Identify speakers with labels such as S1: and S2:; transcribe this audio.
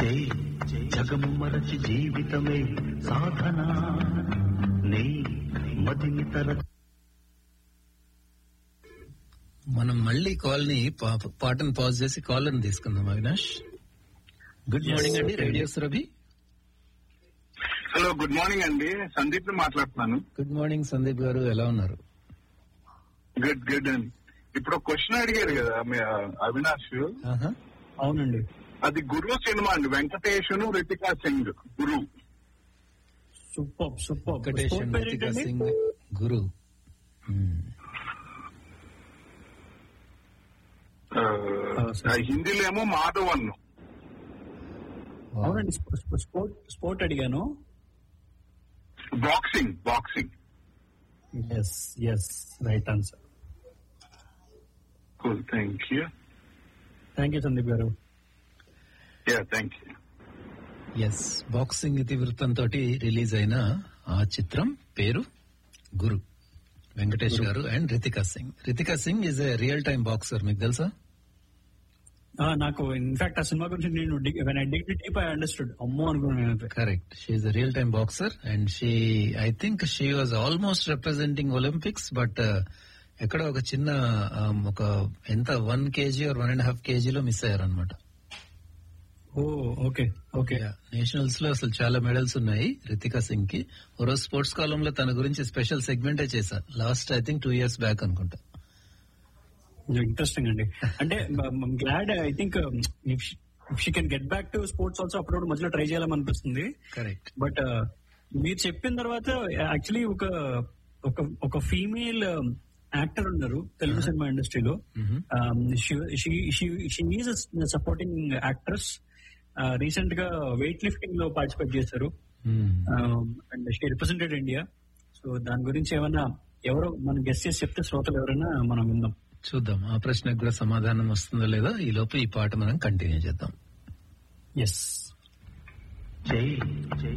S1: జై జగము మరచి జీవితమే సాధన నీ మదిని తర
S2: మనం మళ్ళీ కాల్ ని పా- పాటను పాజ్ చేసి కాల్ ని తీసుకుందాం అవినాష్ గుడ్ మార్నింగ్ అండి radio Surabhi
S3: hello good morning అండి సందీప్ ని మాట్లాడుతున్నాను
S2: గుడ్ మార్నింగ్ సందీప్ గారు ఎలా ఉన్నారు
S3: గుడ్ గుడ్ అండి ఇప్పుడు క్వశ్చన్ అడిగారు కదా మీ అవినాష్
S2: ఆహా.
S4: అవునండి
S3: అది గురు సినిమా అండి వెంకటేషును Ritika Singh Guru
S4: super super
S2: Venkatesh and Ritika Singh Guru మ్మ్.
S3: ఆ,
S4: సరే.
S3: ఆ, హిందీలో ఏమో మాధవన్
S2: Wow.
S4: అవునండి స్పో- స్పోర్ట్ స్పోర్ట్ అడిగాను
S3: boxing boxing
S4: yes yes right answer
S3: cool thank you
S4: thank you Sandeep గారు
S3: yeah thank you
S2: yes boxing ఇతివృత్తంతో రిలీజ్ అయిన ఆ చిత్రం పేరు గురు వెంకటేష్ గారు and Ritika Singh Ritika Singh is a real time boxer మీకు తెలుసా
S4: ఆ, నాకు ఇన్ఫాక్ట్ ఆ సినిమా గురించి నేను when I dig deep I understood అమ్మో అనుకున్నాను నేనైతే
S2: correct she a real time boxer and she I think she was almost representing Olympics but ఎక్కడ ఒక చిన్న um, ఒక ఎంత one KG or one and half కేజీలో మిస్ అయ్యారనమాట
S4: ఓ ఓకే ఓకే
S2: నేషనల్స్ లో అసలు చాలా మెడల్స్ ఉన్నాయి రితికా సింగ్ కి ఓ రోజు స్పోర్ట్స్ కాలంలో తన గురించి స్పెషల్ సెగ్మెంటే చేశారు last I think two years back అనుకుంటా
S4: ఇంట్రెస్టింగ్ అండి అంటే glad I think if she can get back to sports also అప్పుడప్పుడు మధ్యలో ట్రై చేయాలనిపిస్తుంది
S2: కరెక్ట్
S4: బట్ మీరు చెప్పిన తర్వాత యాక్చువల్లీ ఒక ఒక ఒక ఫీమేల్ యాక్టర్ ఉన్నారు తెలుగు సినిమా ఇండస్ట్రీలో ఈజ్ సపోర్టింగ్ యాక్ట్రెస్ రీసెంట్ గా వెయిట్ లిఫ్టింగ్ లో పార్టిసిపేట్ చేశారు and she represented India so దాని గురించి ఏమైనా ఎవరో మనం గెస్ట్ చేసి చెప్తే శ్రోతలు ఎవరైనా మనం విందాం
S2: చూద్దాం ఆ ప్రశ్నకు కూడా సమాధానం వస్తుందో లేదో ఈ లోపు ఈ పాట మనం కంటిన్యూ చేద్దాం
S4: ఎస్
S1: జై జై